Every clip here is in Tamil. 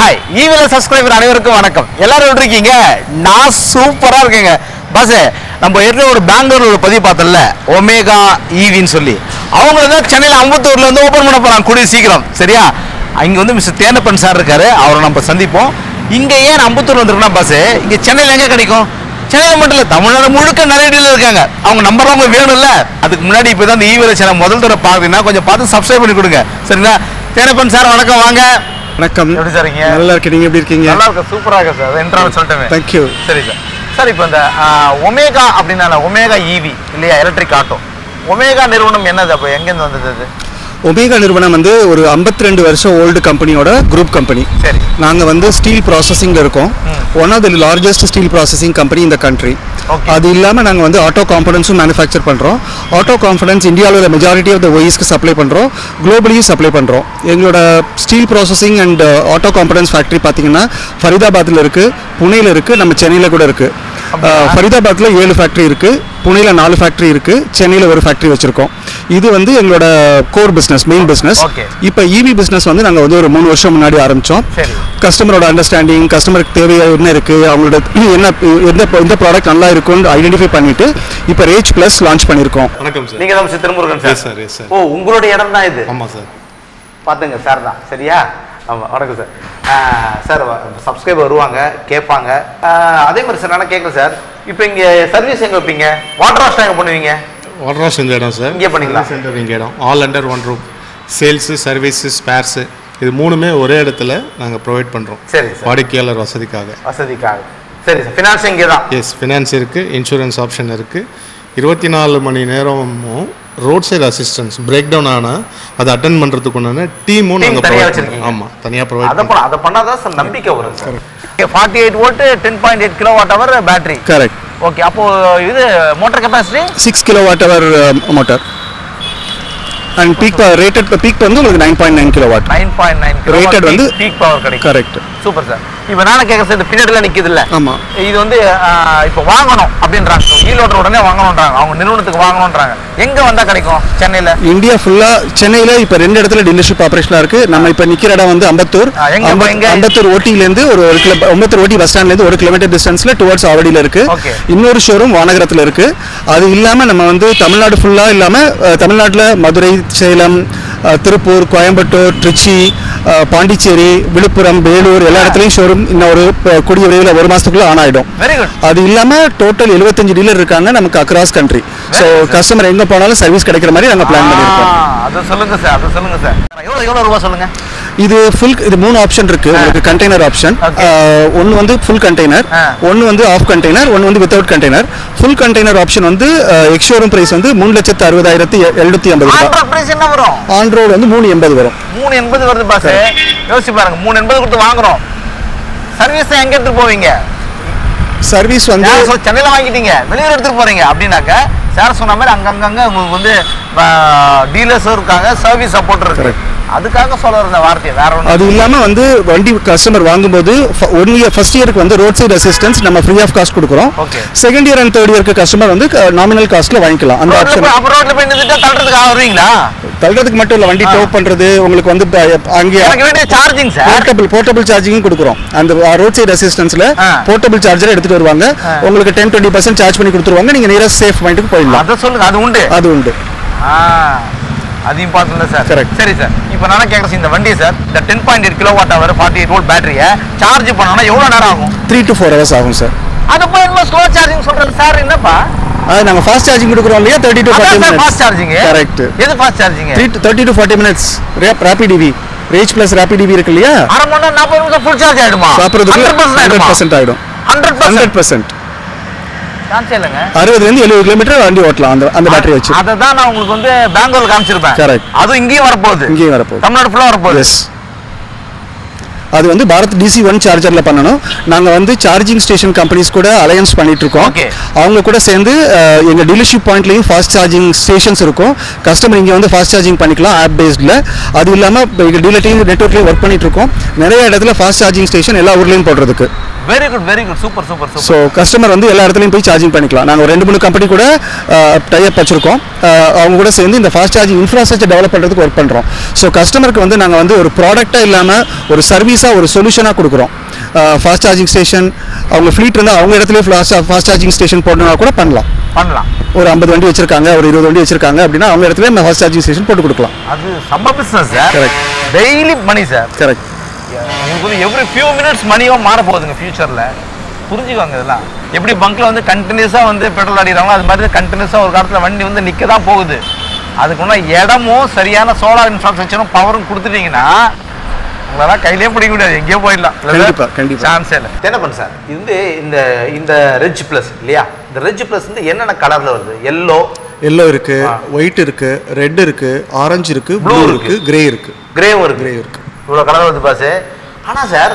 ஹாய் ஈவில் சப்ஸ்கிரைபர் அனைவருக்கும் வணக்கம் எல்லாரும் எப்படி இருக்கீங்க நான் சூப்பரா இருக்கேங்க பாஸ் நம்ம ஏற்கனவே ஒரு பெங்களூர்ல ஒரு பதிவு பார்த்தோம்ல ஒமேகா ஈவின்னு சொல்லி அவங்க தான் சென்னையில் அம்பத்தூர்ல வந்து ஓபன் பண்ண போறாங்க கூடிய சீக்கிரம் சரியா இங்க வந்து மிஸ்டர் தேனப்பன் சார் இருக்காரு அவரை நம்ம சந்திப்போம் இங்க ஏன் அம்பத்தூர் வந்திருக்கோம்னா பாஸ் இங்க சென்னையில் எங்க கிடைக்கும் சென்னையில் மட்டும் இல்லை தமிழ்நாடு முழுக்க நிறைய டீலர் இருக்காங்க அவங்க நம்பர் அவங்க வேணும்ல அதுக்கு முன்னாடி இப்போ தான் இந்த ஈவில் சேனல் முதல் தடவை பார்க்குறீங்கன்னா கொஞ்சம் பார்த்து சப்ஸ்கிரைப் பண்ணி கொடுங்க சரிங்களா தேனப்பன் சார் வணக்கம் வாங்க வணக்கம் எப்படி சார் இருக்கீங்க? நல்லா இருக்கேன் நீங்க எப்படி இருக்கீங்க நல்லா இருக்கு சூப்பரா இருக்கு சார் இன்டர்வல் சொல்லிட்டேன் தேங்க்யூ சரி சார் சார் இப்போ இந்த ஒமேகா அப்படின்னா ஒமேகா ஈவி இல்லையா எலக்ட்ரிக் ஆட்டோ ஒமேகா நிறுவனம் என்னது அப்போ எங்கேருந்து வந்தது அது ஒமேகா நிறுவனம் வந்து ஒரு 52 ரெண்டு வருஷம் ஓல்டு கம்பெனியோட குரூப் கம்பெனி சரி நாங்கள் வந்து ஸ்டீல் ப்ராசஸிங்கில் இருக்கோம் one of the largest steel processing company இந்த கண்ட்ரி Okay. அது இல்லாமல் நாங்கள் வந்து ஆட்டோ காம்பனன்ஸும் மேனுஃபேக்சர் பண்ணுறோம் ஆட்டோ காம்பனன்ஸ் இந்தியாவில் மெஜாரிட்டி ஆஃப் த ஒய்ஸ்க்கு சப்ளை பண்ணுறோம் குளோபலியும் சப்ளை பண்ணுறோம் எங்களோட steel processing and auto components factory பார்த்தீங்கன்னா ஃபரிதாபாத்தில் இருக்குது புனேல இருக்குது நம்ம சென்னையில் கூட இருக்குது ஃபரிதாபாத்தில் ஏழு ஃபேக்ட்ரி இருக்குது புனேல நாலு ஃபேக்ட்ரி இருக்குது சென்னையில் ஒரு ஃபேக்ட்ரி வச்சுருக்கோம் இது வந்து எங்களோட core business main business Okay. இப்போ இவி பிஸ்னஸ் வந்து நாங்கள் வந்து ஒரு மூணு வருஷம் முன்னாடி ஆரம்பித்தோம் சரி கஸ்டமரோட அண்டர்ஸ்டாண்டிங் கஸ்டமருக்கு தேவை என்ன இருக்குது அவங்களோட என்ன எந்த எந்த ப்ராடக்ட் நல்லா இருக்கும்னு ஐடென்டிஃபை பண்ணிட்டு இப்போ ரேஜ் ப்ளஸ் லான்ச் பண்ணியிருக்கோம் வணக்கம் சார் நீங்க தான் mister Thirumurugan yes sir sir yes sir ஓ உங்களுடைய இடம் தான் இது ஆமாம் சார் பார்த்துங்க சார் தான் சரியா ஆமாம் வணக்கம் சார் சார் சப்ஸ்கிரைப் வருவாங்க கேட்பாங்க ஆஹ், அதே மாதிரி சார் நான் கேட்குறேன் சார் இப்போ இங்கே சர்வீஸ் எங்கே வைப்பீங்க வாட்டர் வாஷ் எங்கே பண்ணுவீங்க வாட்டர் வாஷ் இந்த இடம் சார் இங்கே பண்ணிக்கலாம். சென்டர் இங்கே இடம் all under one room sales service spares இது மூணுமே ஒரே இடத்துல நாங்கள் ப்ரொவைட் பண்ணுறோம் சரி சார் வாடிக்கையாளர் வசதிக்காக வசதிக்காக சரி சார் ஃபினான்ஸ் இங்கே தான் எஸ் ஃபினான்ஸ் இருக்குது இன்சூரன்ஸ் ஆப்ஷன் இருக்குது இருபத்தி நாலு மணி நேரமும் road side assistance break down ஆனால் அதை அட்டன் பண்ணுறதுக்கு உண்டான டீமும் Team நாங்கள் தனியா ப்ரொவைட் வச்சிருக்கீங்க. ஆமாம் தனியாக ப்ரொவைட் அதை பண்ண அதை பண்ணாதான் சார் நம்பிக்கை வரும் sir forty eight volt ten point eight kilowatt hour battery correct okay அப்போ இது motor capacity six kilowatt hour motor and peak rated peak வந்து உங்களுக்கு nine point nine kilowatt nine point nine Rated வந்து- பீக் பவர் கிடைக்கும் கரெக்ட் சூப்பர் சார் இப்போ நானும் கேட்க சார் இந்த பின்னாடில நிக்குது இல்ல ஆமாம் இது வந்து ஆஹ், இப்போ வாங்கணும் அப்படின்றாங்க ஈலோட்டர் உடனே வாங்கணுன்றாங்க அவங்க நிறுவனத்துக்கு வாங்கணுன்றாங்க எங்க வந்தா கிடைக்கும் சென்னையில இந்தியா ஃபுல்லாக சென்னையில் இப்போ ரெண்டு இடத்துல டீலர்ஷிப் ஆப்ரேஷனாக இருக்குது நம்ம இப்போ நிற்கிற இடம் வந்து அம்பத்தூர் ஆ, எங்க அம்ப- எங்க? அம்பத்தூர் ஓட்டிலேருந்து ஒரு ஒரு கிலோ அம்பத்தூர் ஓட்டி பஸ் ஸ்டாண்ட்லேருந்து ஒரு கிலோமீட்டர் டிஸ்டன்ஸில் டுவர்ட்ஸ் ஆவடியில் இருக்குது Okay. இன்னொரு ஷோரூம் வானகரத்தில் இருக்குது அது இல்லாமல் நம்ம வந்து தமிழ்நாடு ஃபுல்லாக இல்லாமல் தமிழ்நாட்டில் மதுரை சேலம் அஹ், திருப்பூர் கோயம்புத்தூர் திருச்சி அஹ், பாண்டிச்சேரி விழுப்புரம் வேலூர் எல்லா இடத்துலையும் ஷோரூம் இன்னும் ஒரு அஹ், கூடிய விரைவில் ஒரு மாதத்துக்குள்ளே ஆன் ஆகிடும் வெரி குட் அது இல்லாம டோட்டல் 75 டீலர் இருக்காங்க நமக்கு அக்ராஸ் கண்ட்ரி ஸோ கஸ்டமர் எங்க போனாலும் சர்வீஸ் கிடைக்கிற மாதிரி நாங்க பிளான் பண்ணியிருக்கோம் அது சொல்லுங்க சார் அது சொல்லுங்க சார் எவ்வளவு எவ்வளவு ரூபா சொல்லுங்க இது ஃபுல் இது மூணு ஆப்ஷன் இருக்கு உங்களுக்கு கண்டெய்னர் ஆப்ஷன் Okay. ஒன்னு வந்து ஃபுல் கண்டெய்னர் ஆ. ஒன்னு வந்து ஆஃப் கண்டெய்னர் ஒன்னு வந்து without container full container option வந்து எக்ஷோரூம் பிரைஸ் வந்து மூணு லட்சத்து அறுபதாயிரத்தி எழுநூத்தி ஐம்பது ரூபாய் ஆண்ட்ராய்ட் பிரைஸ் என்ன வரும் ஆன் ரோடு வந்து மூணு எண்பது வரும் மூணு எண்பது வருது பாஸ் யோசிச்சு பாருங்க மூணு எண்பது கொடுத்து வாங்குறோம் சர்வீஸ் எங்க எடுத்துட்டு போவீங்க சர்வீஸ் வந்து யார் சொல் சென்னையில வாங்கிட்டீங்க வெளியூர் எடுத்துட்டு போறீங்க அப்படின்னாக்க சார் சொன்ன மாதிரி அங்கங்கங்க உங்களுக்கு வந்து டீலர்ஸும் இருக்காங்க சர்வீஸ் சப்போர்ட் இருக்கு Correct. அதுக்காக சொல்ல இந்த வார்த்தையை வேற ஒன்று அது இல்லாம வந்து வண்டி கஸ்டமர் வாங்கும்போது ஒன் இயர் ஃபர்ஸ்ட் இயருக்கு வந்து ரோட் சைடு அசிஸ்டன்ஸ் நம்ம ஃப்ரீ ஆஃப் காஸ்ட் கொடுக்குறோம் Okay. Second year and third இயருக்கு கஸ்டமர் வந்து நாமினல் காஸ்ட்ல வாங்கிக்கலாம் அந்த ரோட்ல ஆப்ஷன் போய் அப்ப ரோட்ல போய் நின்றுட்டு தள்ளுறதுக்காக வருவீங்களா தள்ளுறதுக்கு மட்டும் இல்ல வண்டி டோ பண்றது உங்களுக்கு வந்து ப- அங்கே எனக்கு வேண்டிய சார்ஜிங் சார் போர்ட்டபிள் போர்ட்டபிள் சார்ஜிங்கும் கொடுக்குறோம் அந்த ரோட் சைடு அசிஸ்டன்ஸ்ல ஆ. போர்ட்டபிள் சார்ஜர் எடுத்துட்டு வருவாங்க உங்களுக்கு டென் டுவெண்ட்டி பர்சன்ட் சார்ஜ் பண்ணி கொடுத்துருவாங்க நீங்க நியரஸ்ட் சேஃப் பாயிண்ட்டுக்கு போயிடலாம் அதை சொல்லுங்க அது உண்டு அது உண்டு ஆ, அது இம்பார்ட்டன்ட் சார் Correct. சரி சார் இப்போ நான் கேட்குறேன் இந்த வண்டி சார் இந்த ten point eight kilowatt hour forty eight volt பேட்டரியை சார்ஜ் பண்ணோம்னா எவ்வளோ நேரம் ஆகும் த்ரீ டு ஃபோர் ஹவர்ஸ் ஆகும் சார் அது போய் என்ன ஸ்லோ சார்ஜிங் சொல்றது சார் என்னப்பா அது நாங்க ஃபாஸ்ட் சார்ஜிங் கொடுக்குறோம் இல்லையா தேர்ட்டி டு ஃபார்ட்டி அதான் sir fast minutes charging correct எது fast charging three thirty to forty minutes rapid TV rage plus rapid TV இருக்கு இல்லையா அரை மணி நேரம் நாற்பது நிமிஷம் ஃபுல் சார்ஜ் ஆயிடுமா சாப்பிட்றதுக்கு ஹண்ட்ரட் ஹண்ட்ரட் பர்சன்ட் பர்சன்ட் ஆயிடும் ஹண்ட்ரட் ஹண்ட்ரட் பர்சன்ட் பர்சன்ட் சான்ஸே இல்லைங்க அறுபதுலேருந்து எழுபது கிலோமீட்டர் வண்டி ஓட்டலாம் அந்த அந்த பேட்டரி வச்சு அதை தான் நான் உங்களுக்கு வந்து பெங்களூர் காமிச்சிருப்பேன் Correct. அதுவும் இங்கேயும் வரப்போகுது இங்கேயும் வரப்போகுது தமிழ்நாடு ஃபுல்லாக வரப்போகுது எஸ் அது வந்து பாரத் டிசி ஒன் சார்ஜர்ல பண்ணணும் நாங்க வந்து சார்ஜிங் ஸ்டேஷன் கம்பெனிஸ் கூட அலையன்ஸ் பண்ணிட்டு இருக்கோம் Okay. அவங்க கூட சேர்ந்து அஹ், எங்க டீலர்ஷிப் பாயிண்ட்லயும் ஃபாஸ்ட் சார்ஜிங் ஸ்டேஷன்ஸ் இருக்கும் கஸ்டமர் இங்க வந்து ஃபாஸ்ட் சார்ஜிங் பண்ணிக்கலாம் ஆப் பேஸ்ட்ல அது இல்லாம இப்ப எங்க டீலர்டையும் நெட்ஒர்க்லயும் ஒர்க் பண்ணிட்டு இருக்கோம் நிறைய இடத்துல ஃபாஸ்ட் சார்ஜிங் ஸ்டேஷன் எல்லா ஊர்லயும் போடுறதுக்கு very good very good super super super so customer வந்து எல்லா இடத்துலையும் போய் சார்ஜிங் பண்ணிக்கலாம் நாங்கள் ரெண்டு மூணு கம்பெனி கூட டைப் வச்சிருக்கோம் அஹ், அவங்க கூட சேர்ந்து இந்த ஃபாஸ்ட் சார்ஜிங் இன்ஃப்ராஸ்ட்ரக்சர் டெவலப் பண்ணுறதுக்கு ஒர்க் பண்ணுறோம் ஸோ கஸ்டமருக்கு வந்து நாங்கள் வந்து ஒரு ப்ராடக்டாக இல்லாமல் ஒரு சர்வீஸாக ஒரு சொல்யூஷனாக கொடுக்குறோம் ஃபாஸ்ட் சார்ஜிங் ஸ்டேஷன் அவங்க ஃப்ளீட் இருந்தால் அவங்க இடத்துலயே ஃபாஸ்ட் ஃபாஸ்ட் சார்ஜிங் ஸ்டேஷன் போடணும்னா கூட பண்ணலாம் பண்ணலாம் ஒரு ஐம்பது வண்டி வச்சிருக்காங்க ஒரு இருபது வண்டி வச்சிருக்காங்க அப்படின்னா அவங்க இடத்துல நம்ம ஃபாஸ்ட் சார்ஜிங் ஸ்டேஷன் போட்டு கொடுக்கலாம் அது செம்ம பிஸ்னஸ் சார் Correct. டெய்லி மணி சார் கரெக்ட் உங்களுக்கு வந்து எவ்ரி ஃபியூ மினிட்ஸ் மணியும் மாற போகுதுங்க ஃபியூச்சரில் புரிஞ்சுக்கோங்க இதெல்லாம் எப்படி பங்க்ல வந்து கண்டினியூஸாக வந்து பெட்ரோல் அடிக்கிறாங்களோ அது மாதிரி கண்டினியூஸாக ஒரு காலத்தில் வண்டி வந்து நிற்க தான் போகுது அதுக்குள்ள இடமும் சரியான சோலார் இன்ஃப்ராஸ்ட்ரக்சரும் பவரும் கொடுத்துட்டீங்கன்னா உங்களால கையிலே பிடிக்க முடியாது எங்கேயோ போயிடலாம் கண்டிப்பா, கண்டிப்பா. சான்ஸே இல்லை என்ன பண்ண சார் இது வந்து இந்த இந்த ரெஜ் ப்ளஸ் இல்லையா இந்த ரெஜ் ப்ளஸ் வந்து என்னென்ன கலரில் வருது எல்லோ எல்லோ இருக்கு ஒயிட் இருக்கு ரெட் இருக்கு ஆரஞ்சு இருக்கு ப்ளூ Blue இருக்கு கிரே இருக்கு கிரேவும் இருக்கு Grey இருக்கு. இவ்வளோ கலர் வருது பாஸ் ஆனால் சார்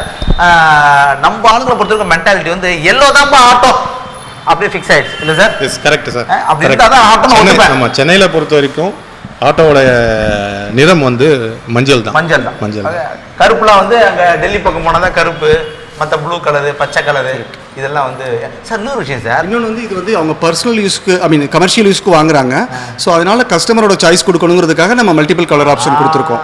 நம்ம ஆளுங்களை பொறுத்தவரைக்கும் மென்டாலிட்டி வந்து எல்லோ தான்ப்பா ஆட்டோ அப்படியே ஃபிக்ஸ் ஆயிடுச்சு இல்லை சார் எஸ் கரெக்ட் சார் அஹ், அப்படி இருந்தா தான் ஆட்டோன்னு சென்னை ஒத்துப்பேன். ஆமாம் சென்னையில் பொறுத்த வரைக்கும் ஆட்டோவோட நிறம் வந்து மஞ்சள் தான் மஞ்சள் தான் மஞ்சள் தான். அது கருப்புலாம் வந்து அங்கே டெல்லி பக்கம் போனால் தான் கருப்பு மற்ற ப்ளூ கலரு பச்சை கலரு இதெல்லாம் வந்து சார் இன்னொரு விஷயம் சார் இன்னொன்று வந்து இது வந்து அவங்க பர்சனல் யூஸ்க்கு ஐ மீன் கமர்ஷியல் யூஸ்க்கு வாங்குறாங்க ஸோ அதனால கஸ்டமரோட சாய்ஸ் கொடுக்கணுங்கிறதுக்காக நம்ம மல்டிபிள் கலர் ஆப்ஷன் கொடுத்துருக்கோம்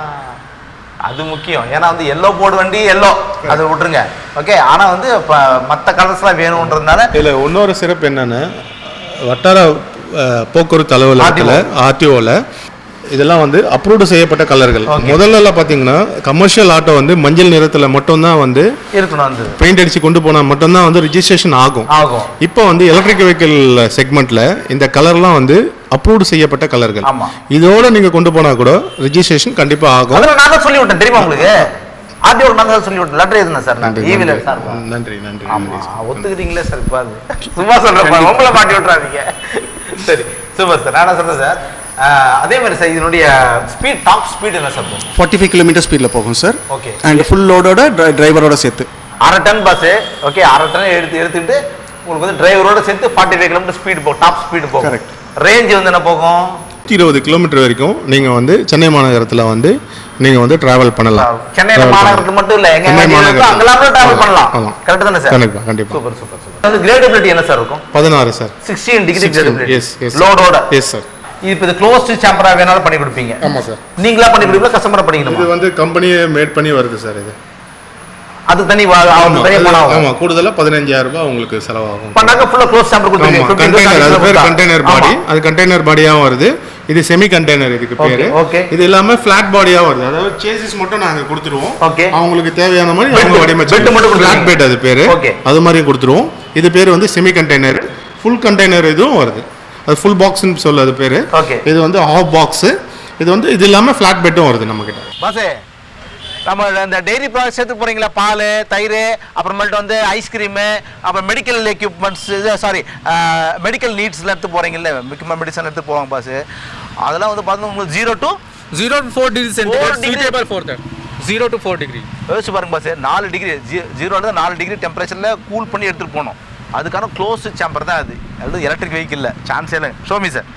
அது முக்கியம் ஏன்னா வந்து எல்லோ போர்டு வண்டி எல்லோ அதை விட்டுருங்க ஓகே ஆனால் வந்து இப்போ மற்ற கலர்ஸ்லாம் வேணுன்றதுனால இதில் இன்னொரு சிறப்பு என்னன்னா வட்டார அஹ், போக்குவரத்து அலுவலகத்தில் ஆர்டிஓவில் இதெல்லாம் வந்து அப்ரூவ்டு செய்யப்பட்ட கலர்கள் Okay. முதல்ல பார்த்தீங்கன்னா கமர்ஷியல் ஆட்டோ வந்து மஞ்சள் நிறத்தில் மட்டும்தான் வந்து இருக்கணும் வந்து பெயிண்ட் அடிச்சு கொண்டு போனால் மட்டும்தான் வந்து ரிஜிஸ்ட்ரேஷன் ஆகும் ஆகும் இப்போ வந்து எலக்ட்ரிக் வெஹிக்கிள் செக்மெண்ட்ல இந்த கலர்லாம் வந்து அப்ரூவ்டு செய்யப்பட்ட கலர்கள் ஆமா. இதோட நீங்க கொண்டு போனா கூட ரிஜிஸ்ட்ரேஷன் கண்டிப்பா ஆகும் அதில் நான் தான் சொல்லி விட்டேன் தெரியுமா உங்களுக்கு ஆர்டிஓ நான் தான் சொல்லி விட்டேன் லெட்டர் எதுனா சார் நான் நன்றி, ஈவில நன்றி. சார் நன்றி நன்றி ஆமா நன்றி சார். ஒத்துக்கிறீங்களே சார் இப்போ அது சும்மா சொல்றேன் உங்களை மாட்டி விட்டுறாதீங்க சரி சூப்பர் சார் நான் என்ன சொல்றேன் சார் ஆஹ், அதே மாதிரி சார் இதனுடைய ஸ்பீட் டாப் ஸ்பீட் என்ன சார் போகும் ஃபார்ட்டி ஃபைவ் கிலோமீட்டர் ஸ்பீடில் போகும் சார் ஓகே அண்ட் ஃபுல் லோடோட டிரைவரோட சேர்த்து அரை டன் பஸ் ஓகே அரை டன் எடுத்து எடுத்துட்டு உங்களுக்கு வந்து டிரைவரோட சேர்த்து ஃபார்ட்டி ஃபைவ் கிலோமீட்டர் ஸ்பீடு போகும் டாப் ஸ்பீடு போகும் Correct. ரேஞ்ச் வந்து என்ன போகும் நூற்றி இருபது கிலோமீட்டர் வரைக்கும் நீங்க வந்து சென்னை மாநகரத்துல வந்து நீங்க வந்து டிராவல் பண்ணலாம் சென்னை Travel மாநகரத்துக்கு மட்டும் இல்ல எங்க சென்னை எங்க இருக்கோ மாநகரத்துல. அங்கெல்லாம் கூட டிராவல் ஆமா, பண்ணலாம் ஆமா. கரெக்ட் தானே சார் கண்டிப்பா, கண்டிப்பா. சூப்பர் சூப்பர் சூப்பர் அது கிரேடபிலிட்டி என்ன சார் இருக்கும் பதினாறு sir sixteen degree 16, gradeability yes, yes. லோடோட எஸ் சார் இப்போ இது க்ளோஸ்டு சாம்பரா வேணாலும் பண்ணி கொடுப்பீங்க ஆமா சார் நீங்களா பண்ணி கொடுப்பீங்களா கஸ்டமரா இது பண்ணிக்கணுமா வந்து கம்பெனியே மேட் பண்ணி வருது சார் இது அது தனி வா- அவங்க தனி பணம் ஆமா ஆகும் கூடுதலா பதினஞ்சாயிரம் ரூபாய் உங்களுக்கு செலவாகும் பண்ணாக்க ஃபுல்லா க்ளோஸ் சாம்பர் ஆமா கொடுத்துருவீங்க கண்டெய்னர் அது பேர் 50 கண்டெய்னர் ஆமா. பாடி அது கண்டெய்னர் பாடியாவும் வருது இது செமி கண்டெய்னர் இதுக்கு பேரு Okay, okay. இது இல்லாம ஃபிளாட் பாடியா வருது அதாவது சேசிஸ் மட்டும் நாங்க கொடுத்துருவோம் Okay. அவங்களுக்கு தேவையான மாதிரி Bed- அவங்க வடிவமைச்சு bed மட்டும் ஃபிளாட் கொடுத்துருவீங்க. பெட் அது பேரு Okay. அது மாதிரியும் கொடுத்துருவோம் இது பேர் வந்து செமி கண்டெய்னர் ஃபுல் கண்டெய்னர் இதுவும் வருது அது ஃபுல் பாக்ஸ்னு சொல்ல அது பேரு Okay. இது வந்து ஹாஃப் பாக்ஸ் இது வந்து இது இல்லாம ஃபிளாட் பெட்டும் வருது நம்ம கிட்ட பாசே நம்ம இந்த டெய்ரி ப்ராடக்ட் சேர்த்து போறீங்களா பால் தயிர் அப்புறமேட்டு வந்து ஐஸ்கிரீமு அப்புறம் மெடிக்கல் எக்யூப்மெண்ட்ஸ் இது சாரி மெடிக்கல் நீட்ஸ்ல எடுத்து போறீங்கல்ல முக்கியமாக மெடிசன் எடுத்து போவாங்க பாஸ் அதெல்லாம் வந்து பார்த்தீங்கன்னா உங்களுக்கு zero to Zero to four degrees centigrade degree. suitable for that. Zero to four degree. யோசிச்சு பாருங்க பாஸ் நாலு டிகிரி ஜீரோலேருந்து நாலு டிகிரி டெம்பரேச்சரில் கூல் பண்ணி எடுத்துகிட்டு போகணும் அதுக்கான க்ளோஸ் சேம்பர் தான் அது அது எலக்ட்ரிக் வெஹிக்கிளில் சான்ஸே இல்லை ஷோமி சார்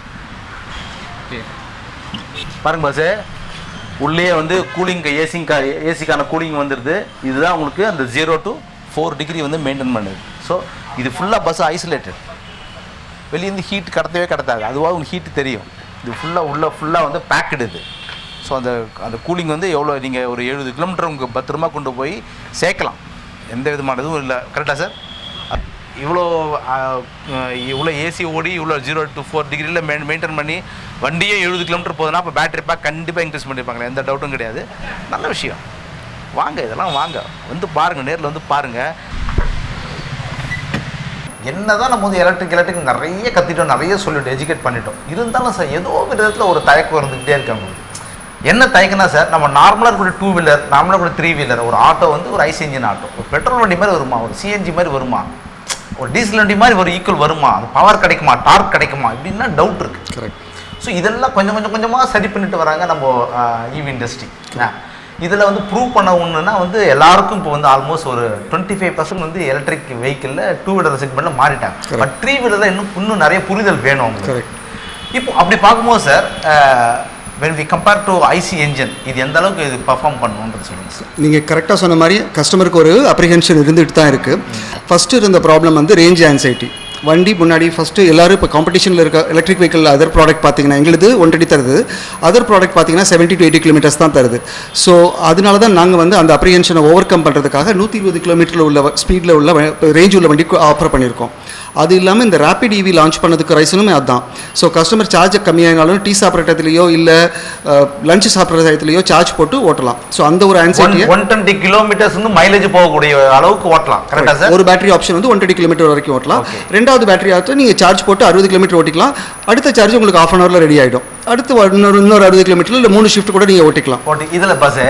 Okay. பாருங்க பாஸ் உள்ளே வந்து கூலிங் ஏசிங்க ஏசிக்கான கூலிங் வந்துடுது இதுதான் உங்களுக்கு அந்த ஜீரோ டு ஃபோர் டிகிரி வந்து மெயின்டைன் பண்ணுது ஸோ இது ஃபுல்லாக பஸ் ஐசோலேட்டட் வெளியேருந்து ஹீட் கடத்தவே கடத்தாது அதுவாக உங்களுக்கு ஹீட் தெரியும் இது ஃபுல்லாக உள்ள ஃபுல்லாக வந்து பேக்கடு இது ஸோ அந்த அந்த கூலிங் வந்து எவ்வளோ நீங்கள் ஒரு எழுபது கிலோமீட்டர் உங்கள் பத்திரமா கொண்டு போய் சேர்க்கலாம் எந்த விதமான இதுவும் இல்லை கரெக்டாக சார் இவ்வளோ அஹ், அஹ், இவ்வளோ ஏசி ஓடி இவ்வளோ ஜீரோ டு ஃபோர் டிகிரியில் மெயின் மெயின்டைன் பண்ணி வண்டியே எழுபது கிலோமீட்டர் போகுதுன்னா அப்போ பேட்டரி பேக் கண்டிப்பாக இன்க்ரீஸ் பண்ணியிருப்பாங்களே எந்த டவுட்டும் கிடையாது நல்ல விஷயம் வாங்க இதெல்லாம் வாங்க வந்து பாருங்கள் நேரில் வந்து பாருங்கள் என்னதான் நம்ம வந்து எலக்ட்ரிக் எலக்ட்ரிக் நிறைய கத்திட்டோம் நிறைய சொல்லிட்டோம் எஜுகேட் பண்ணிட்டோம் இருந்தாலும் சார் ஏதோ ஒரு விதத்தில் ஒரு தயக்கம் இருந்துகிட்டே இருக்காங்க என்ன தயக்கம்னா சார் நம்ம நார்மலாக இருக்கக்கூடிய டூ வீலர் நார்மலாக இருக்கக்கூடிய த்ரீ வீலர் ஒரு ஆட்டோ வந்து ஒரு ஐசி இன்ஜின் ஆட்டோ ஒரு பெட்ரோல் வண்டி மாதிரி வருமா ஒரு சிஎன்ஜி மாதிரி வருமா ஒரு டீசல் வண்டி மாதிரி ஒரு ஈக்குவல் வருமா அது பவர் கிடைக்குமா டார்க் கிடைக்குமா இப்படின்னா டவுட் இருக்குது கரெக்ட் ஸோ இதெல்லாம் கொஞ்சம் கொஞ்சம் கொஞ்சமாக சரி பண்ணிட்டு வராங்க நம்ம ஈவி இண்டஸ்ட்ரி இதில் வந்து ப்ரூவ் பண்ண ஒன்றுனா வந்து எல்லாருக்கும் இப்போ வந்து ஆல்மோஸ்ட் ஒரு டுவெண்ட்டி ஃபைவ் பர்சன்ட் வந்து எலக்ட்ரிக் வெஹிக்கிளில் டூ வீலர் செக்மெண்ட்டில் மாறிட்டாங்க பட் த்ரீ வீலரில் இன்னும் இன்னும் நிறைய புரிதல் வேணும் அவங்களுக்கு கரெக்ட் இப்போ அப்படி பார்க்கும்போது sir when we compare to IC engine இது எந்த அளவுக்கு இது பர்ஃபார்ம் பண்ணுன்றது சொல்லுங்க சார் நீங்கள் கரெக்டாக சொன்ன மாதிரி கஸ்டமருக்கு ஒரு அப்ரிஹென்ஷன் இருந்துட்டு தான் இருக்குது ஃபஸ்ட்டு இருந்த ப்ராப்ளம் வந்து ரேஞ்ச் ஆன்சைட்டி வண்டி முன்னாடி ஃபஸ்ட்டு எல்லாரும் இப்போ காம்படிஷனில் இருக்க எலக்ட்ரிக் வெஹிக்கிள் அதர் ப்ராடக்ட் பார்த்தீங்கன்னா எங்களுது ஒன்றடி தருது அதர் ப்ராடக்ட் பார்த்தீங்கன்னா செவன்ட்டி டு எயிட்டி கிலோமீட்டர்ஸ் தான் தருது ஸோ அதனால தான் நாங்கள் வந்து அந்த அப்ரிஹென்ஷனை ஓவர் கம் பண்ணுறதுக்காக நூற்றி இருபது கிலோமீட்டரில் உள்ள ஸ்பீடில் உள்ள ரேஞ்ச் உள்ள வண்டி ஆஃபர் பண்ணியிருக்கோம் அது இல்லாமல் இந்த ரேபிட் இவி லான்ச் பண்ணதுக்கு ரீசனுமே அதுதான் ஸோ கஸ்டமர் சார்ஜ் கம்மியானாலும் டீ சாப்பிட்ற இடத்துலையோ இல்லை லஞ்ச் சாப்பிட்ற இடத்துலையோ சார்ஜ் போட்டு ஓட்டலாம் ஸோ அந்த ஒரு ஆன்சைட்டியை ஒன் டுவெண்ட்டி கிலோமீட்டர்ஸ் வந்து மைலேஜ் போகக்கூடிய அளவுக்கு ஓட்டலாம் கரெக்டா சார் ஒரு பேட்டரி ஆப்ஷன் வந்து ஒன் டுவெண்ட்டி கிலோமீட்டர் வரைக்கும் ஓட்டலாம் Okay. ரெண்டாவது பேட்டரி ஆகிட்டு நீங்கள் சார்ஜ் போட்டு அறுபது கிலோமீட்டர் ஓட்டிக்கலாம் அடுத்த சார்ஜ் உங்களுக்கு ஆஃப் அன் ஹவரில் ரெடி ஆகிடும் அடுத்து ஒரு இன்னொரு இன்னொரு அறுபது கிலோமீட்டர் இல்லை மூணு ஷிஃப்ட் கூட நீங்கள் ஓட்டிக்கலாம் ஓட்டி இதில் பஸ்ஸு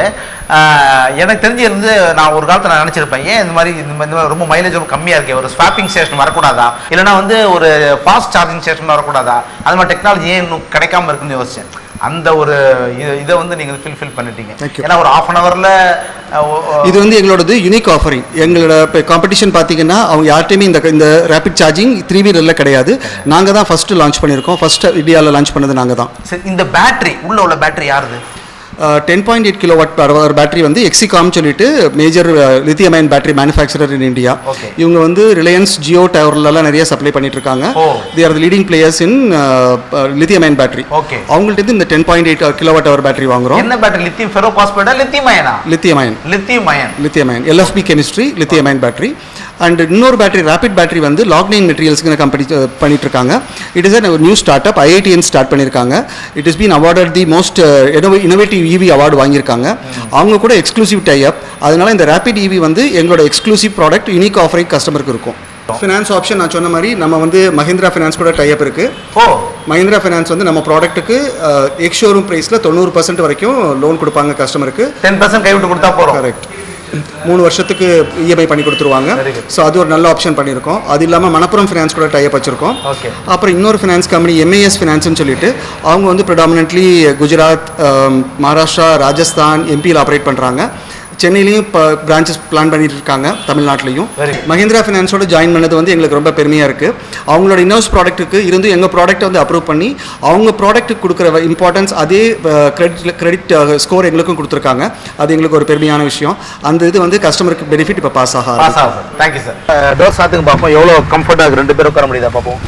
எனக்கு தெரிஞ்சு இருந்து நான் ஒரு காலத்தில் நான் நினச்சிருப்பேன் ஏன் இந்த மாதிரி இந்த மாதிரி இந்த மாதிரி ரொம்ப மைலேஜ் ரொம்ப கம்மியாக இருக்கே ஒரு ஸ்வாப்பிங் ஸ்டேஷன் வரக்கூடாதா இல்லைனா வந்து ஒரு ஃபாஸ்ட் சார்ஜிங் ஸ்டேஷன் வரக்கூடாதா அது மாதிரி டெக்னாலஜி ஏன் இன்னும் கிடைக்காம இருக்குன்னு யோசிச்சேன் அந்த ஒரு இது இதை வந்து நீங்கள் ஃபில்ஃபில் பண்ணிட்டீங்க Thank you. ஏன்னா ஒரு ஆஃப் அன் ஹவரில் இது வந்து எங்களோடது யூனிக் ஆஃபரிங் எங்களோட இப்போ காம்படிஷன் பார்த்தீங்கன்னா அவங்க யார்ட்டையுமே இந்த இந்த ரேபிட் சார்ஜிங் த்ரீ வீலரில் கிடையாது நாங்கள் தான் ஃபஸ்ட்டு லான்ச் பண்ணியிருக்கோம் ஃபஸ்ட்டு இந்தியாவில் லான்ச் பண்ணது நாங்கள் தான் சரி இந்த பேட்டரி உள்ள உள்ள பேட்டரி யாருது ten point eight kilowatt power battery வந்து எக்ஸிகாம் சொல்லிட்டு major lithium ion battery manufacturer in India Okay. இவங்க வந்து ரிலையன்ஸ் ஜியோ டவர்லலாம் நிறைய சப்ளை பண்ணிட்டு இருக்காங்க Oh. They are leading players in lithium ion battery Okay. அவங்கள்ட்ட இருந்து இந்த ten point eight kilowatt hour battery வாங்குறோம் என்ன பேட்டரி லித்தியம் ஃபெரோ பாஸ்பேட்டா லித்தியம் அயனா lithium ion lithium ion lithium ion LFP chemistry lithium ion battery and இன்னொரு பேட்டரி ரேபிட் பேட்டரி வந்து லாக்னைன் மெட்டீரியல்ஸ்க்கு கம்பெனி பண்ணிட்டு இருக்காங்க it is a new start up ஐஐடிஎன் ஸ்டார்ட் பண்ணியிருக்காங்க it is been awarded the most innovative EV award வாங்கியிருக்காங்க அவங்க கூட எக்ஸ்க்ளூசிவ் டை அப் அதனால இந்த ரேபிட் இவி வந்து எங்களோட எக்ஸ்க்ளூசிவ் ப்ராடக்ட் யூனிக் ஆஃபரிங் கஸ்டமருக்கு இருக்கும் ஃபினான்ஸ் ஆப்ஷன் நான் சொன்ன மாதிரி நம்ம வந்து மஹிந்திரா ஃபினான்ஸ் கூட டைப் இருக்கு ஓ மஹிந்திரா ஃபினான்ஸ் வந்து நம்ம ப்ராடக்ட்டுக்கு எக்ஸ் ஷோரூம் ப்ரைஸில் தொண்ணூறு பர்சன்ட் வரைக்கும் லோன் கொடுப்பாங்க கஸ்டமருக்கு டென் பர்சன்ட் கைவிட்டு கொடுத்தா போகிறோம் கரெக்ட் மூணு வருஷத்துக்கு இஎம்ஐ பண்ணி கொடுத்துருவாங்க Very good. ஸோ அது ஒரு நல்ல ஆப்ஷன் பண்ணியிருக்கோம் அது இல்லாமல் மணப்புரம் ஃபினான்ஸ் கூட டைப் வச்சிருக்கோம் Okay. அப்புறம் இன்னொரு ஃபினான்ஸ் கம்பெனி எம்ஏஎஸ் ஃபினான்ஸ்னு சொல்லிட்டு அவங்க வந்து ப்ரிடாமினென்ட்லி குஜராத் ஆம், மகாராஷ்டிரா ராஜஸ்தான் எம்பியில் ஆப்ரேட் பண்ணுறாங்க சென்னையிலையும் இப்போ பிரான்ச்சஸ் பிளான் பண்ணிட்டு இருக்காங்க தமிழ்நாட்டிலையும் Very good. மஹிந்திரா ஃபினான்ஸோட ஜாயின் பண்ணது வந்து எங்களுக்கு ரொம்ப பெருமையாக இருக்குது அவங்களோட இன்னோஸ் ப்ராடக்ட்டுக்கு இருந்து எங்கள் ப்ராடக்ட்டை வந்து அப்ரூவ் பண்ணி அவங்க ப்ராடக்ட்டுக்கு கொடுக்குற இம்பார்ட்டன்ஸ் அதே கிரெடிட் கிரெடிட் ஸ்கோர் எங்களுக்கும் கொடுத்துருக்காங்க அது எங்களுக்கு ஒரு பெருமையான விஷயம் அந்த இது வந்து கஸ்டமருக்கு பெனிஃபிட் இப்போ பாஸ் ஆக பாஸ் ஆகும் சார் தேங்க்யூ சார் டோர் சாத்துங்க பார்ப்போம் எவ்வளோ கம்ஃபர்ட்டாக இருக்கு ரெண்டு பேரும் உட்கார முடியுதா பார்ப்போம்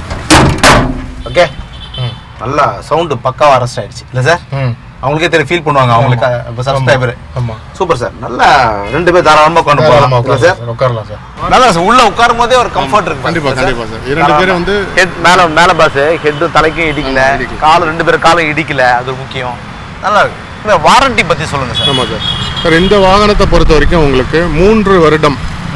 ஓகே நல்லா சவுண்டு பக்காவாக அரெஸ்ட் ஆயிடுச்சு இல்லை சார் ம் அவங்களுக்கே தெரியும் ஃபீல் பண்ணுவாங்க அவங்களுக்கு இப்போ சப்ஸ்கிரைபர் ஆமா சூப்பர் சார் நல்லா ரெண்டு பேர் தாராளமாக கொண்டு போகலாம் இல்லை சார் சார் உட்காரலாம் சார் நல்லா சார் உள்ள உட்காரும் போதே ஒரு கம்ஃபர்ட் இருக்கு கண்டிப்பா, கண்டிப்பா சார். இரண்டு பேரும் வந்து- ஹெட் மேல மேல பாஸ் ஹெட் தலைக்கும் இடிக்கல ஆமா, இடிக்கல. கால் ரெண்டு பேரும் காலும் இடிக்கல அது முக்கியம் நல்லா இருக்கு இந்த வாரண்டி பத்தி சொல்லுங்க சார் ஆமாம் சார் சார் இந்த வாகனத்தை பொறுத்த வரைக்கும் உங்களுக்கு மூன்று வருடம்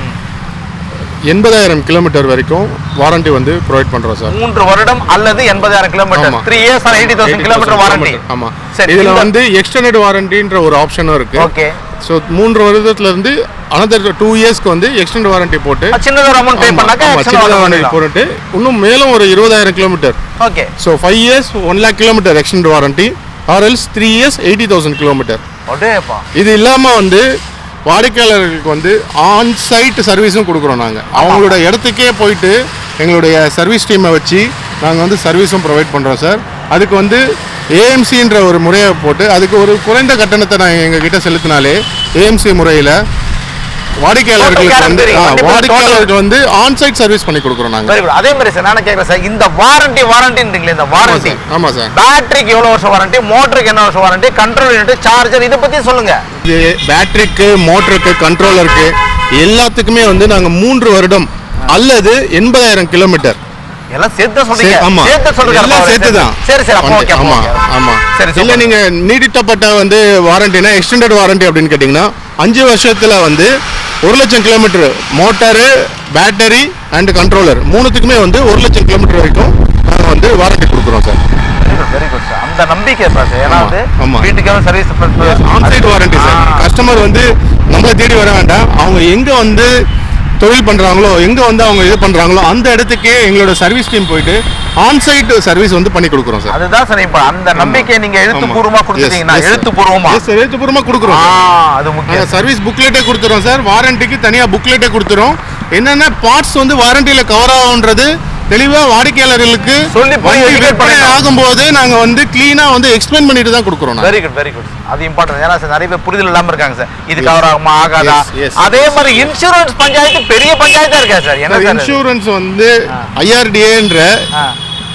எண்பதாயிரம் கிலோமீட்டர் வரைக்கும் வாரண்டி வந்து ப்ரொவைட் பண்ணுறோம் சார் மூன்று வருடம் அல்லது எண்பதாயிரம் கிலோமீட்டர் ஆமா. Three years or eighty thousand kilometre warranty ஆமா சரி இதுல இந்த- வந்து எக்ஸ்டெண்டட் வாரண்டின்ற ஒரு ஆப்ஷனும் இருக்கு ஓகே ஸோ மூன்று வருடத்துல இருந்து அனதர் டூ இயர்ஸ்க்கு வந்து எக்ஸ்டெண்ட் வாரண்டி போட்டு சின்னதொரு ஒரு அமௌண்ட் பே ஆமா, பண்ணாக்க ஆமா, சின்னதா வாரண்டி போட்டுட்டு இன்னும் மேலும் ஒரு இருபதாயிரம் kilometre okay so five years one lakh kilometre extend warranty or else three years eighty thousand kilometre ஒடேப்பா இது இல்லாமல் வந்து வாடிக்கையாளர்களுக்கு வந்து ஆன் சைட் சர்வீஸும் கொடுக்குறோம் நாங்கள் அவங்களோட இடத்துக்கே போயிட்டு எங்களுடைய சர்வீஸ் டீமை வச்சு நாங்கள் வந்து சர்வீஸும் ப்ரொவைட் பண்ணுறோம் சார் அதுக்கு வந்து ஏஎம்சின்ற ஒரு முறையை போட்டு அதுக்கு ஒரு குறைந்த கட்டணத்தை நாங்கள் எங்ககிட்ட செலுத்தினாலே ஏஎம்சி முறையில் வாடிக்கையாளர்களுக்கு வந்து Total ஆ, guarantee, கண்டிப்பா வாடிக்கையாளருக்கு வந்து ஆன் சைட் சர்வீஸ் பண்ணி கொடுக்குறோம் நாங்கள் வெரி குட் அதே மாதிரி சார் நான் கேட்குறேன் சார் இந்த வாரண்டி வாரண்டின்றீங்களே இந்த வாரண்டி ஆமாம் சார் பேட்டரிக்கு எவ்வளோ வருஷம் வாரண்டி மோட்டருக்கு என்ன வருஷம் வாரண்டி கண்ட்ரோல் யூனிட் சார்ஜர் இதை பத்தி சொல்லுங்க இது பேட்டரிக்கு மோட்டருக்கு கண்ட்ரோலருக்கு எல்லாத்துக்குமே வந்து நாங்கள் மூன்று வருடம் அல்லது எண்பதாயிரம் கிலோமீட்டர் எல்லாம் சேர்த்து தான் சொல்றீங்க சே- ஆமா சேர்த்து சொல்றீங்க எல்லாம் அப்பா, சேர்த்து தான் சரி சரி அப்போ ஓகே ஆமா ஆமா சரி இல்ல சரி நீங்க நீடிக்கப்பட்ட வந்து வாரண்டினா எக்ஸ்டெண்டட் வாரண்டி அப்படின்னு கேட்டிங்கன்னா அஞ்சு வருஷத்துல வந்து ஒரு லட்சம் kilometre motor battery and controller மூணுத்துக்குமே வந்து ஒரு லட்சம் கிலோமீட்டர் வரைக்கும் நாங்கள் வந்து வாரண்டி கொடுக்குறோம் சார் வெரி குட் சார் அந்த நம்பிக்கை சார் ஏன்னா ஆமா, வந்து ஆமா. வீட்டுக்காக service onsite warranty sir customer வந்து நம்மளை தேடி வர வேண்டாம் அவங்க எங்க வந்து தொழில் பண்றாங்களோ எங்க வந்து அவங்க இது பண்றாங்களோ அந்த இடத்துக்கே எங்களோட சர்வீஸ் டீம் போயிட்டு ஆன்சைட் சர்வீஸ் வந்து பண்ணி கொடுக்குறோம் சார் அதுதான் சார் இப்ப அந்த நம்பிக்கை நீங்க எழுத்துப்பூர்வமா ஆமா. கொடுத்துட்டீங்கன்னா Yes, yes, sir. எழுத்துப்பூர்வமா Yes, sir. எழுத்துப்பூர்வமா கொடுக்குறோம் ஆ sir. அது நாங்கள் முக்கியம் சர்வீஸ் புக்லெட்டே கொடுத்துறோம் சார் வாரண்டிக்கு தனியாக புக்லெட்டே கொடுத்துறோம் என்னென்ன பார்ட்ஸ் வந்து வாரண்டியில் கவர் ஆகுன்றது தெளிவா வாடிக்கையாளர்களுக்கு சொல்லி புரிய வண்டி வைக்க விற்பனை பண்ணணும். ஆகும்போது நாங்க வந்து கிளீனா வந்து எக்ஸ்பிளைன் பண்ணிட்டு தான் கொடுக்குறோம் நாங்க. வெரி குட் வெரி குட் அது இம்பார்ட்டன்ட் ஏன்னா சார் நிறைய பேர் புரிதல் இல்லாம இருக்காங்க சார் இது கவர் ஆகுமா ஆகாதா Yes, yes. அதே மாதிரி இன்சூரன்ஸ் பஞ்சாயத்து பெரிய பஞ்சாயத்தா இருக்கா சார் என்ன சார் சார் இது? இன்சூரன்ஸ் வந்து ஐஆர்டிஏன்ற ஆ,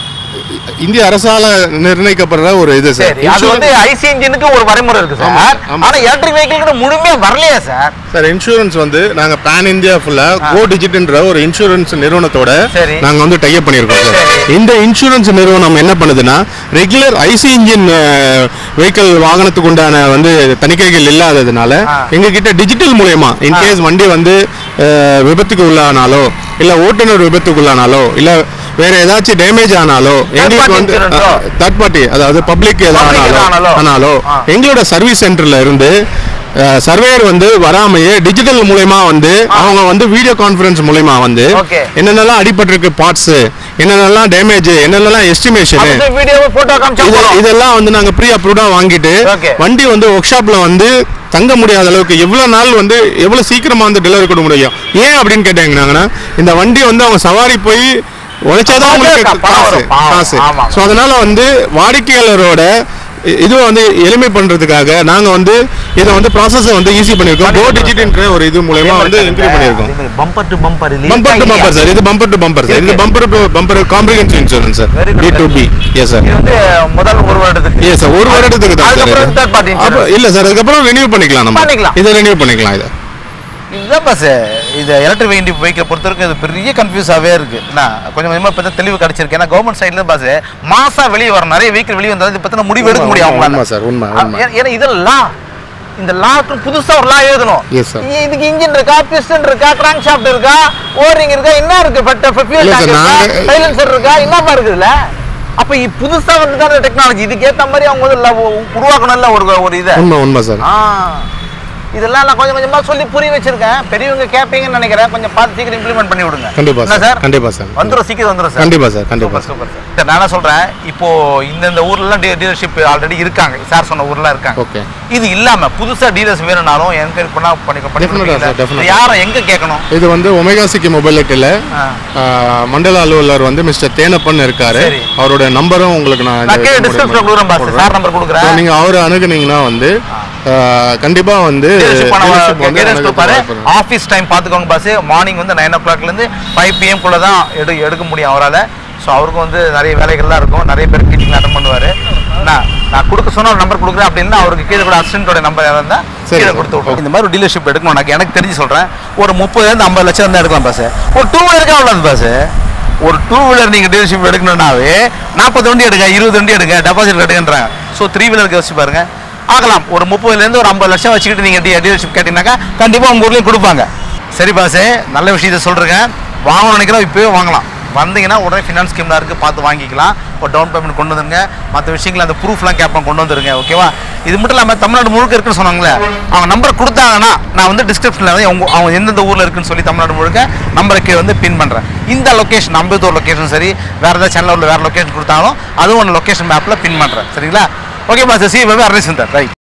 இந்திய அரசால நிர்ணயிக்கப்படுற ஒரு இது சார் சரி அது வந்து ஐசி இன்ஜினுக்கு ஒரு வரைமுறை இருக்கு ஆமா, சார் ஆமா. ஆனா எலக்ட்ரிக் வெஹிக்கிளுக்கு முழுமையா வரலையா சார் சார் இன்சூரன்ஸ் வந்து நாங்க பேன் இந்தியா ஃபுல்லா கோ டிஜிட்ன்ற ஒரு இன்சூரன்ஸ் நிறுவனத்தோட சரி. நாங்க வந்து டைப் பண்ணியிருக்கோம் சார் சரி. இந்த இன்சூரன்ஸ் நிறுவனம் என்ன பண்ணுதுன்னா ரெகுலர் ஐசி இன்ஜின் வெஹிக்கிள் வாகனத்துக்கு உண்டான வந்து தணிக்கைகள் இல்லாததுனால ஆ. எங்க கிட்ட டிஜிட்டல் மூலயமா இன்கேஸ் வண்டி வந்து அஹ், விபத்துக்கு உள்ளானாலோ இல்ல ஓட்டுநர் விபத்துக்கு உள்ளானாலோ இல்ல வேற ஏதாச்சும் டேமேஜ் ஆனாலோ எங்களுக்கு party வந்து insurance ஓ? தேர்ட் பார்ட்டி அதாவது பப்ளிக் Public ஏதானாலோ எதானாலோ? ஆனாலோ ஆ. எங்களோட சர்வீஸ் சென்டர்ல இருந்து சர்வேயர் வந்து வராமையே டிஜிட்டல் மூலயமா வந்து அவங்க வந்து வீடியோ கான்ஃபரன்ஸ் மூலயமா வந்து Okay. என்னென்னலாம் அடிபட்டிருக்கு பார்ட்ஸ் என்னென்னலாம் டேமேஜ் என்னென்னலாம் எஸ்டிமேஷன் வீடியோ போட்டோ காமிச்சா போதும். இதெல்லாம் வந்து நாங்க ப்ரீ அப்ரூவ்டா வாங்கிட்டு Okay. வண்டி வந்து ஒர்க் ஷாப்ல வந்து தங்க முடியாத அளவுக்கு எவ்வளவு நாள் வந்து எவ்வளவு சீக்கிரமா வந்து டெலிவரி கொடுக்க முடியும் ஏன் அப்படின்னு கேட்டாங்கன்னா இந்த வண்டி வந்து அவங்க சவாரி போய் உழைச்சாதான் அவங்களுக்கு பணம் காசு வரும், பாவம். காசு ஆமா. ஸோ அதனால வந்து வாடிக்கையாளரோட இ- இதுவை வந்து எளிமை பண்றதுக்காக நாங்க வந்து இதை வந்து ப்ராசஸை வந்து ஈஸி பண்ணியிருக்கோம் கோ டிஜிட்ன்ற ஒரு இது மூலயமா வந்து இம்ப்ரூவ் பண்ணியிருக்கோம் bumper to bumper bumper to bumper sir இது பம்பர் டு பம்பர் சார் இது இருக்கு. Bumper to bumper comprehensive insurance sir Very good, B to very B S sir இது வந்து முதல் ஒரு வருடத்துக்கு எஸ் சார் ஒரு வருடத்துக்கு தான் சார் அதுக்கப்புறம் third party இது. அப்ப insurance. இல்ல சார் அதுக்கப்புறம் ரெனியூ பண்ணிக்கலாம் நம்ம பண்ணிக்கலாம். இதை ரெனியூ பண்ணிக்கலாம் இதை இதுதான் பஸ் இது எலக்ட்ரிக் வெஹிக்கிள் வெஹிக்கிள் பொறுத்த வரைக்கும் இது பெரிய கன்ஃபியூஸாகவே இருக்கு என்ன கொஞ்சம் கொஞ்சமாக இப்போ தெளிவு கிடைச்சிருக்கு ஏன்னா கவர்மெண்ட் சைடில் பஸ் மாசா வெளியே வரும் நிறைய வெஹிக்கிள் வெளியே வந்தாலும் இதை பற்றின முடிவு எடுக்க உண்மை, முடியும் உண்மை, அவங்களால. உண்மை சார், உண்மை, ஆ, உண்மை. ஏன்னா- ஏன்னா இதெல்லாம் இந்த லாக்கு புதுசா ஒரு லா எழுதணும் Yes, sir. இ- இதுக்கு இன்ஜின் இருக்கா பிஸ்டன் இருக்கா கிராங்க் ஷாஃப்ட் இருக்கா ஓரிங் இருக்கா என்ன இருக்கு பட் ஃபியூல் இல்ல டேங்க் sir, இருக்கா நாங்க- சைலன்சர் இருக்கா என்னப்பா இருக்குதுல்ல அப்ப இ- புதுசா வந்து தான் டெக்னாலஜி இதுக்கு ஏத்த மாதிரி அவங்க வந்து ல- உ- உருவாக்கணும்ல ஒரு ஒரு இதை உண்மை உண்மை சார் ஆ இதெல்லாம் நான் கொஞ்சம் கொஞ்சமா சொல்லி புரிய வச்சிருக்கேன் பெரியவங்க கேட்பீங்கன்னு நினைக்கிறேன் கொஞ்சம் பார்த்து சீக்கிரம் இம்ப்ளிமெண்ட் பண்ணி விடுங்க கண்டிப்பா என்ன சார் சார் கண்டிப்பா சார் வந்துடும் சீக்கிரம் வந்துடும் சார் கண்டிப்பா சார் கண்டிப்பா சூப்பர் சூப்பர் சார் சார் நான் என்ன சொல்றேன் இப்போ இந்தந்த ஊர்லலாம் டீலர்ஷிப் ஆல்ரெடி இருக்காங்க சார் சொன்ன ஊர்லாம் இருக்காங்க ஓகே இது இல்லாம புதுசா டீலர்ஸ் வேணும்னாலும் என்கொயரி பண்ணா பண்ணி பண்ணி Definitely, கொடுப்பீங்களா? sir, definitely. யாரை எங்க கேட்கணும் இது வந்து ஒமேகா சிக்கி மொபைலிட்டியில் ஆ. மண்டல அலுவலர் வந்து மிஸ்டர் தேனப்பன் இருக்காரு சரி. அவரோட நம்பரும் உங்களுக்கு நான் இந்த நான் கீழே இது டிஸ்கிரிப்ஷன் மூலமா கொடுக்குறேன் பாஸ் போடுறேன். சார் நம்பர் So, கொடுக்குறேன் நீங்க அவரை அணுகுனீங்கன்னா வந்து ஆ, கண்டிப்பா வந்து dealership பண்ண dealership வந்து கைடன்ஸ் அணுகுறதுக்கு கொடுப்பாரு வாய்ப்பு இருக்கு. ஆஃபீஸ் டைம் பார்த்துக்கோங்க பாஸ் மார்னிங் வந்து நைன் ஓ கிளாக்லேருந்து ஃபைவ் பிஎம் குள்ள தான் எடு எடுக்க முடியும் அவரால் ஸோ அவருக்கும் வந்து நிறைய வேலைகள்லாம் இருக்கும் நிறைய பேர் மீட்டிங் அட்டன் பண்ணுவார் நான் நான் கொடுக்க சொன்ன ஒரு நம்பர் கொடுக்குறேன் அப்படின்னா அவருக்கு கீழே கூட அசிஸ்டன்டோட நம்பர் யாராவது இருந்தால் சரி, கீழே sir. கொடுத்து விட்டுருவோம் இந்த மாதிரி ஒரு டீலர்ஷிப் எடுக்கணும் எனக்கு எனக்கு தெரிஞ்சு சொல்கிறேன் ஒரு முப்பதுலேருந்து ஐம்பது லட்சம் இருந்தால் எடுக்கலாம் பாஸ் ஒரு டூ வீலருக்கு அவ்வளோ பாஸ் ஒரு டூ வீலர் நீங்கள் டீலர்ஷிப் எடுக்கணும்னாவே நாற்பது வண்டி எடுங்க இருபது வண்டி எடுங்க டெபாசிட் எடுங்கன்றாங்க ஸோ த்ரீ வீலருக்கு வச்சு பாருங்க ஆகலாம் ஒரு முப்பதுலேருந்து ஒரு ஐம்பது லட்சம் வச்சுக்கிட்டு நீங்கள் டீலர்ஷிப் கேட்டிங்கனாக்கா கண்டிப்பாக உங்கள் ஊர்லேயும் கொடுப்பாங்க சரி பாஸு நல்ல விஷயத்த சொல்கிறேங்க வாங்கணும்னு நினைக்கிறோம் இப்போவே வாங்கலாம் வந்தீங்கன்னா உடனே ஃபினான்ஸ் ஸ்கீம்ல இருக்கு பார்த்து வாங்கிக்கலாம் ஒரு டவுன் பேமெண்ட் கொண்டு வந்துருங்க மற்ற விஷயங்கள் அந்த ப்ரூஃப்லாம் கேட்பாங்க கொண்டு வந்துருங்க ஓகேவா இது மட்டும் இல்லாமல் தமிழ்நாடு முழுக்க இருக்குன்னு சொன்னாங்களே அவங்க நம்பர் கொடுத்தாங்கன்னா நான் வந்து டிஸ்கிரிப்ஷனில் வந்து அவங்க அவங்க எந்தெந்த ஊரில் இருக்குன்னு சொல்லி தமிழ்நாடு முழுக்க நம்பரை கீழே வந்து பின் பண்ணுறேன் இந்த லொக்கேஷன் அம்பத்தூர் லொக்கேஷன் சரி வேறு ஏதாவது சென்னையில் உள்ள வேறு லொக்கேஷன் கொடுத்தாலும் அதுவும் ஒன்று லொக்கேஷன் மேப்பில் பின் பண்ணுறேன் சரிங்களா ஓகே பாஸ் சி வேறு ரைட்